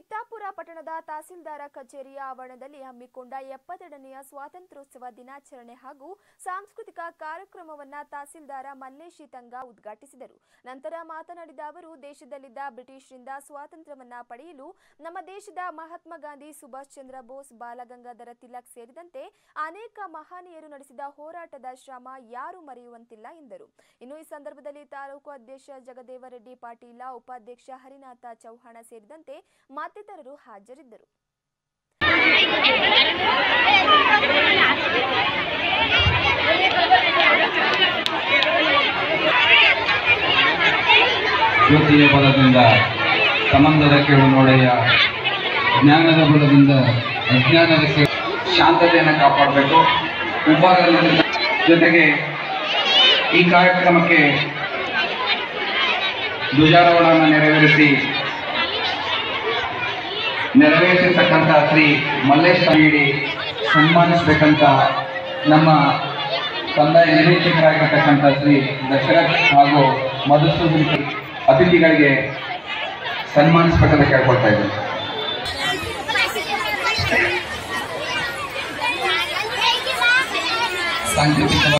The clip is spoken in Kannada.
ಚಿತ್ತಾಪುರ ಪಟ್ಟಣದ ತಹಸೀಲ್ದಾರ ಕಚೇರಿಯ ಆವರಣದಲ್ಲಿ ಹಮ್ಮಿಕೊಂಡ ಎಪ್ಪತ್ತೆರಡನೆಯ ಸ್ವಾತಂತ್ರ್ಯೋತ್ಸವ ದಿನಾಚರಣೆ ಹಾಗೂ ಸಾಂಸ್ಕೃತಿಕ ಕಾರ್ಯಕ್ರಮವನ್ನ ತಹಸೀಲ್ದಾರ ಮಲ್ಲೇಶಿ ತಂಗ ಉದ್ಘಾಟಿಸಿದರು ನಂತರ ಮಾತನಾಡಿದ ಅವರು ದೇಶದಲ್ಲಿದ್ದ ಬ್ರಿಟಿಷರಿಂದ ಸ್ವಾತಂತ್ರ್ಯವನ್ನ ಪಡೆಯಲು ನಮ್ಮ ದೇಶದ ಮಹಾತ್ಮ ಗಾಂಧಿ ಸುಭಾಷ್ ಚಂದ್ರ ಬೋಸ್ ಬಾಲಗಂಗಾಧರ ತಿಲಕ್ ಸೇರಿದಂತೆ ಅನೇಕ ಮಹನೀಯರು ನಡೆಸಿದ ಹೋರಾಟದ ಶ್ರಮ ಯಾರು ಮರೆಯುವಂತಿಲ್ಲ ಎಂದರು ಇನ್ನು ಈ ಸಂದರ್ಭದಲ್ಲಿ ತಾಲೂಕು ಅಧ್ಯಕ್ಷ ಜಗದೇವರೆಡ್ಡಿ ಪಾಟೀಲ ಉಪಾಧ್ಯಕ್ಷ ಹರಿನಾಥ ಚೌಹಾಣ ಸೇರಿದಂತೆ ಮತ್ತಿತರರು ಹಾಜರಿದ್ದರು ಜ್ಯೋತಿಯ ಬಲದಿಂದ ಸಂಬಂಧದ ಕೇಳು ನೋಡೆಯ ಜ್ಞಾನದ ಬಲದಿಂದ ಅಜ್ಞಾನದ ಕೇಳು ಶಾಂತತೆಯನ್ನು ಕಾಪಾಡಬೇಕು ಉಪಹಾರದಿಂದ ಜೊತೆಗೆ ಈ ಕಾರ್ಯಕ್ರಮಕ್ಕೆ ಧ್ವಜಾರೋಹಣವನ್ನು ನೆರವೇರಿಸಿ ನೆರವೇರಿಸಿರ್ತಕ್ಕಂಥ ಶ್ರೀ ಮಲ್ಲೇಶ್ ನೀಡಿ ಸನ್ಮಾನಿಸಬೇಕಂತ ನಮ್ಮ ಕಂದಾಯ ನಿರೀಕ್ಷಕರಾಗಿರ್ತಕ್ಕಂಥ ಶ್ರೀ ದಶರಥ್ ಹಾಗೂ ಮಧುಸೂದನ್ ಅತಿಥಿಗಳಿಗೆ ಸನ್ಮಾನಿಸಬೇಕಂತ ಕೇಳ್ಕೊಳ್ತಾ ಇದ್ದೀನಿ ಸಾಂಕೇತಿಕ